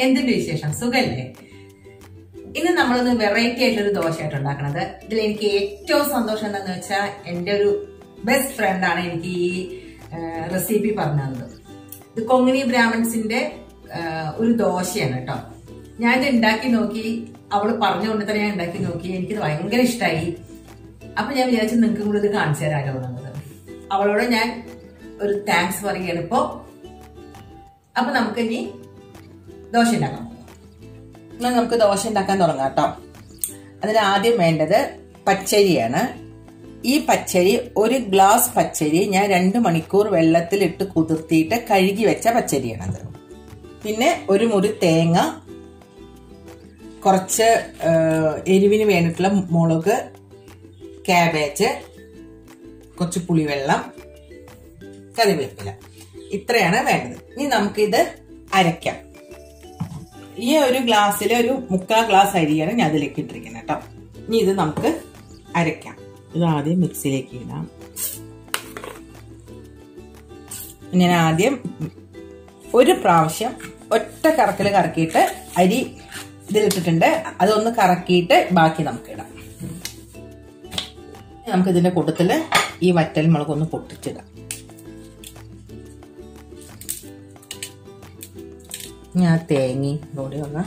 എന്തിന്റെ വിശേഷം സുഖല്ലേ ഇന്ന് നമ്മളൊന്ന് വെറൈറ്റി ആയിട്ടുള്ള ഒരു ദോശയായിട്ട് ഉണ്ടാക്കണത് ഇതിൽ എനിക്ക് ഏറ്റവും സന്തോഷം എന്താന്ന് വെച്ചാൽ എൻ്റെ ഒരു ബെസ്റ്റ് ഫ്രണ്ടാണ് എനിക്ക് ഈ റെസിപ്പി പറഞ്ഞു തന്നത് ഇത് കൊങ്ങിണി ബ്രാഹ്മൺസിന്റെ ആ, ഒരു ദോശയാണ് കേട്ടോ ഞാനിത് ഉണ്ടാക്കി നോക്കി അവള് പറഞ്ഞുകൊണ്ട് തന്നെ ഞാൻ ഉണ്ടാക്കി നോക്കി എനിക്കിത് ഭയങ്കര ഇഷ്ടമായി അപ്പൊ ഞാൻ വിചാരിച്ചു നിങ്ങൾക്ക് കൂടി ഇത് കാണിച്ചു തരാമല്ലോ എന്നുള്ളത് അവളോട് ഞാൻ ഒരു താങ്ക്സ് പറയുകയാണ് ഇപ്പോ അപ്പൊ നമുക്ക് ഇനി ദോശ ഉണ്ടാക്കാം എന്നാൽ നമുക്ക് ദോശ ഉണ്ടാക്കാൻ തുടങ്ങാം കേട്ടോ അതിന് ആദ്യം വേണ്ടത് പച്ചരിയാണ് ഈ പച്ചരി ഒരു ഗ്ലാസ് പച്ചരി ഞാൻ രണ്ട് മണിക്കൂർ വെള്ളത്തിലിട്ട് കുതിർത്തിയിട്ട് കഴുകി വെച്ച പച്ചരിയാണത് പിന്നെ ഒരു മുറി തേങ്ങ കുറച്ച് ആ, എരിവിന് വേണ്ടിയിട്ടുള്ള മുളക് ക്യാബേജ് കുറച്ച് പുളിവെള്ളം കറിവേപ്പില ഇത്രയാണ് വേണ്ടത് ഇനി നമുക്കിത് അരയ്ക്കാം ഈ ഒരു ഗ്ലാസ്സിൽ ഒരു മുക്കാൽ ഗ്ലാസ് അരിയാണ് ഞാൻ അതിലേക്ക് ഇട്ടിരിക്കുന്നത് കേട്ടോ ഇനി ഇത് നമുക്ക് അരയ്ക്കാം ഇത് ആദ്യം മിക്സിയിലേക്ക് ഇടാം ഞാൻ ആദ്യം ഒരു പ്രാവശ്യം ഒറ്റ കറക്കൽ കറക്കിയിട്ട് അരി ഇതിലിട്ടിട്ടുണ്ട് അതൊന്ന് കറക്കിയിട്ട് ബാക്കി നമുക്ക് ഇടാം നമുക്ക് ഇതിന്റെ കൂട്ടത്തില് ഈ വറ്റൽ മുളക് ഒന്ന് പൊട്ടിച്ചിടാം ഞാൻ തേങ്ങയും കൂടി ഒന്ന്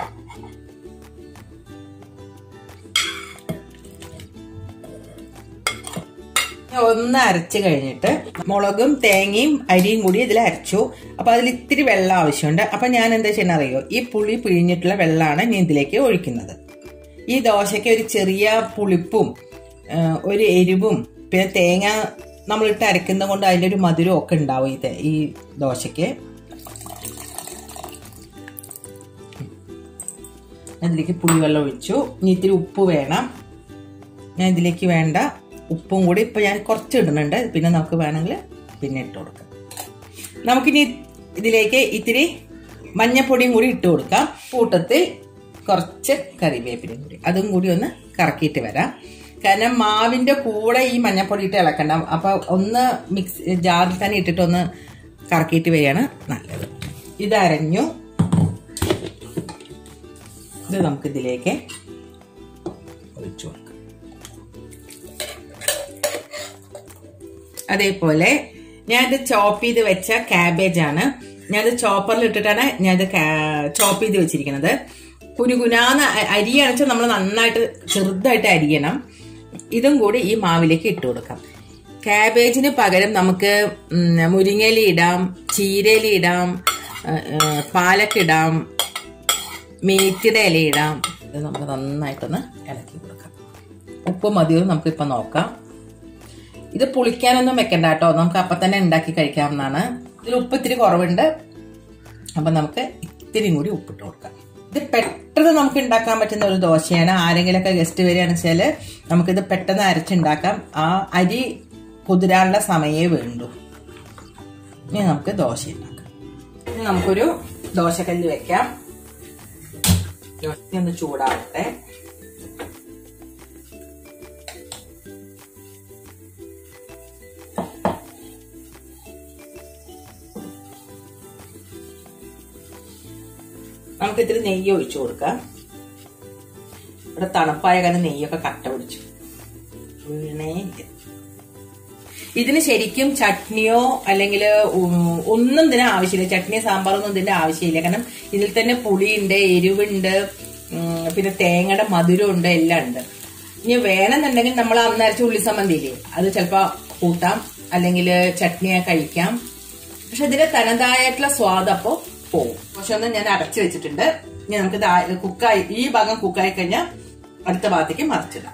ഒന്ന് അരച്ച് കഴിഞ്ഞിട്ട് മുളകും തേങ്ങയും അരിയും കൂടി ഇതിൽ അരച്ചു അപ്പൊ അതിൽ ഇത്തിരി വെള്ളം ആവശ്യമുണ്ട് അപ്പൊ ഞാൻ എന്താ ചെയ്യണ അറിയോ ഈ പുളി പിഴിഞ്ഞിട്ടുള്ള വെള്ളമാണ് ഞാൻ ഇതിലേക്ക് ഒഴിക്കുന്നത് ഈ ദോശയ്ക്ക് ഒരു ചെറിയ പുളിപ്പും ആ, ഒരു എരിവും പിന്നെ തേങ്ങ നമ്മളിട്ട് അരക്കുന്നത് കൊണ്ട് അതിൻ്റെ ഒരു മധുരവും ഒക്കെ ഉണ്ടാവും ഈ തേ- ഈ ദോശയ്ക്ക് ഞാൻ ഇതിലേക്ക് പുളിവെള്ളം ഒഴിച്ചു ഇനി ഇത്തിരി ഉപ്പ് വേണം ഞാൻ ഇതിലേക്ക് വേണ്ട ഉപ്പും കൂടി ഇപ്പൊ ഞാൻ കുറച്ച് ഇടുന്നുണ്ട് പിന്നെ നമുക്ക് വേണമെങ്കിൽ പിന്നെ ഇട്ട് കൊടുക്കാം നമുക്കിനി ഇതിലേക്ക് ഇത്തിരി മഞ്ഞപ്പൊടിയും കൂടി ഇട്ട് കൊടുക്കാം കൂട്ടത്തിൽ കുറച്ച് കറിവേപ്പിലയും കൂടി അതും കൂടി ഒന്ന് കറക്കിയിട്ട് വരാം കാരണം മാവിന്റെ കൂടെ ഈ മഞ്ഞപ്പൊടി ഇട്ട് ഇളക്കണ്ട അപ്പൊ ഒന്ന് മിക്സ് ജാറിൽ തന്നെ ഇട്ടിട്ട് ഒന്ന് കറക്കിയിട്ട് വരികയാണ് നല്ലത് ഇത് അരഞ്ഞു ഇത് നമുക്ക് ഇതിലേക്ക് ഒഴിച്ചു കൊടുക്കാം അതേപോലെ ഞാനിത് ചോപ്പ് ചെയ്ത് വെച്ച ക്യാബേജ് ആണ് ഞാനിത് ചോപ്പറിൽ ഇട്ടിട്ടാണ് ഞാനിത് ചോപ്പ് ചെയ്ത് വെച്ചിരിക്കുന്നത് കുനുകുനാന്ന് അ- അരിയാണെന്ന് വെച്ചാൽ നമ്മൾ നന്നായിട്ട് ചെറുതായിട്ട് അരിയണം ഇതും കൂടി ഈ മാവിലേക്ക് ഇട്ട് കൊടുക്കാം ക്യാബേജിന് പകരം നമുക്ക് ഉം, മുരിങ്ങയില ഇടാം ചീരയില ഇടാം ആ, ആ, പാലക്കിടാം മേത്തിയുടെ ഇല ഇടാം ഇത് നമുക്ക് നന്നായിട്ടൊന്ന് ഇളക്കി കൊടുക്കാം ഉപ്പ് മതിയോ നമുക്കിപ്പോൾ നോക്കാം ഇത് പുളിക്കാനൊന്നും വെക്കണ്ട കേട്ടോ നമുക്ക് അപ്പം തന്നെ ഉണ്ടാക്കി കഴിക്കാവുന്നതാണ് ഇതിൽ ഉപ്പ് ഇത്തിരി കുറവുണ്ട് അപ്പം നമുക്ക് ഇത്തിരി കൂടി ഉപ്പിട്ട് കൊടുക്കാം ഇത് പെട്ടെന്ന് നമുക്ക് ഉണ്ടാക്കാൻ പറ്റുന്ന ഒരു ദോശയാണ് ആരെങ്കിലൊക്കെ ഗസ്റ്റ് വരികയാണെന്ന് വെച്ചാൽ നമുക്കിത് പെട്ടെന്ന് അരച്ചുണ്ടാക്കാം ആ അരി കുതിരാനുള്ള സമയമേ വേണ്ടൂ ഇനി നമുക്ക് ദോശ ഉണ്ടാക്കാം ഇനി നമുക്കൊരു ദോശക്കല്ല് വെക്കാം ഇനി ഒന്ന് ചൂടാവട്ടെ നമുക്ക് ഇത്തിരി നെയ്യ് ഒഴിച്ചു കൊടുക്കാം ഇവിടെ തണുപ്പായ കാരണം നെയ്യൊക്കെ കട്ട പിടിച്ചു വീണേ ഇല്ല. ഇതിന് ശരിക്കും ചട്നിയോ അല്ലെങ്കിൽ ഒന്നും ഇതിന് ആവശ്യമില്ല ചട്നി സാമ്പാറൊന്നും ഇതിന്റെ ആവശ്യമില്ല കാരണം ഇതിൽ തന്നെ പുളിയുണ്ട് എരിവുണ്ട് ഉം, പിന്നെ തേങ്ങയുടെ മധുരമുണ്ട് എല്ലാം ഉണ്ട് ഇനി വേണമെന്നുണ്ടെങ്കിൽ നമ്മൾ അന്നരച്ച ഉള്ളി സംബന്ധിയില്ലേ അത് ചിലപ്പോ കൂട്ടാം അല്ലെങ്കിൽ ചട്നിയെ കഴിക്കാം പക്ഷെ ഇതിന്റെ തനതായിട്ടുള്ള സ്വാദ് അപ്പോ പോവും പക്ഷെ ഒന്ന് ഞാൻ അടച്ചു വെച്ചിട്ടുണ്ട് ഇനി നമുക്ക് ഇത് കുക്കായി ഈ ഭാഗം കുക്കായി കഴിഞ്ഞാൽ അടുത്ത ഭാഗത്തേക്ക് മറിച്ചിടാം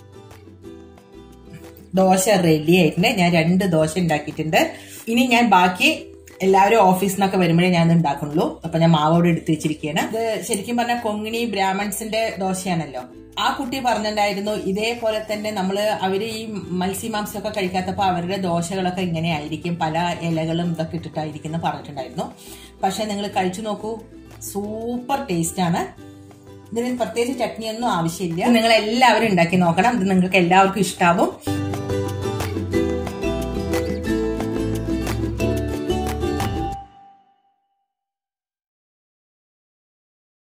ദോശ റെഡി ആയിട്ടുണ്ട് ഞാൻ രണ്ട് ദോശ ഉണ്ടാക്കിയിട്ടുണ്ട് ഇനി ഞാൻ ബാക്കി എല്ലാവരും ഓഫീസിൽ നിന്നൊക്കെ വരുമ്പോഴേ ഞാൻ ഇത് ഉണ്ടാക്കുള്ളൂ അപ്പൊ ഞാൻ മാവോട് എടുത്ത് വെച്ചിരിക്കുകയാണ് ഇത് ശരിക്കും പറഞ്ഞാൽ കൊങ്ങിണി ബ്രാഹ്മൺസിന്റെ ദോശയാണല്ലോ ആ കുട്ടി പറഞ്ഞിട്ടുണ്ടായിരുന്നു ഇതേപോലെ തന്നെ നമ്മള് അവര് ഈ മത്സ്യമാംസമൊക്കെ കഴിക്കാത്തപ്പോ അവരുടെ ദോശകളൊക്കെ ഇങ്ങനെ ആയിരിക്കും പല ഇലകളും ഇതൊക്കെ ഇട്ടിട്ടായിരിക്കും പറഞ്ഞിട്ടുണ്ടായിരുന്നു പക്ഷെ നിങ്ങൾ കഴിച്ചു നോക്കൂ സൂപ്പർ ടേസ്റ്റ് ആണ് ഇതിന് പ്രത്യേകിച്ച് ചട്നിയൊന്നും ആവശ്യമില്ല നിങ്ങൾ എല്ലാവരും ഉണ്ടാക്കി നോക്കണം ഇത് നിങ്ങൾക്ക് എല്ലാവർക്കും ഇഷ്ടാവും